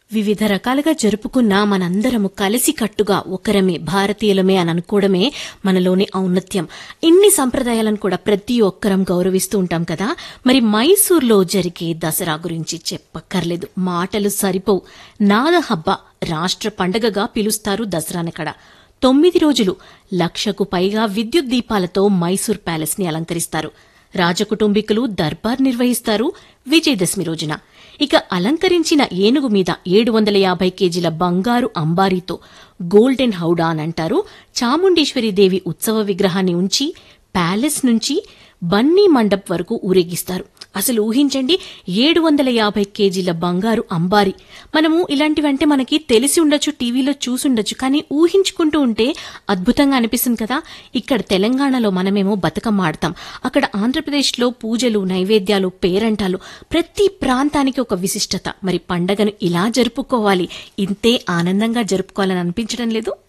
వివిధ రకాలుగా జరుపుకున్న మనందరము కలిసికట్టుగా ఒకరమే భారతీయులమే అని అనుకోవడమే మనలోని ఔన్నత్యం ఇన్ని సంప్రదాయాలను కూడా ప్రతి ఒక్కరం గౌరవిస్తూ ఉంటాం కదా మరి మైసూర్లో జరిగే దసరా గురించి చెప్పక్కర్లేదు మాటలు సరిపోవు నాదహబ్బ రాష్ట్ర పండగగా పిలుస్తారు దసరానక్కడ తొమ్మిది రోజులు లక్షకు పైగా విద్యుత్ దీపాలతో మైసూర్ ప్యాలెస్ ని అలంకరిస్తారు రాజకుటుంబీకులు దర్బార్ నిర్వహిస్తారు విజయదశమి రోజున ఇక అలంకరించిన ఏనుగు మీద ఏడు వందల యాభై కేజీల బంగారు అంబారీతో గోల్డెన్ హౌడా అని అంటారు చాముండేశ్వరి దేవి ఉత్సవ విగ్రహాన్ని ఉంచి ప్యాలెస్ నుంచి బన్నీ మండప్ వరకు ఊరేగిస్తారు అసలు ఊహించండి ఏడు వందల యాభై కేజీల బంగారు అంబారి మనము ఇలాంటివంటే మనకి తెలిసి ఉండొచ్చు టీవీలో చూసుండొచ్చు కానీ ఊహించుకుంటూ ఉంటే అద్భుతంగా అనిపిస్తుంది కదా ఇక్కడ తెలంగాణలో మనమేమో బతుకమ్మ ఆడతాం అక్కడ ఆంధ్రప్రదేశ్లో పూజలు నైవేద్యాలు పేరంటాలు ప్రతి ప్రాంతానికి ఒక విశిష్టత మరి పండగను ఇలా జరుపుకోవాలి ఇంతే ఆనందంగా జరుపుకోవాలని అనిపించడం లేదు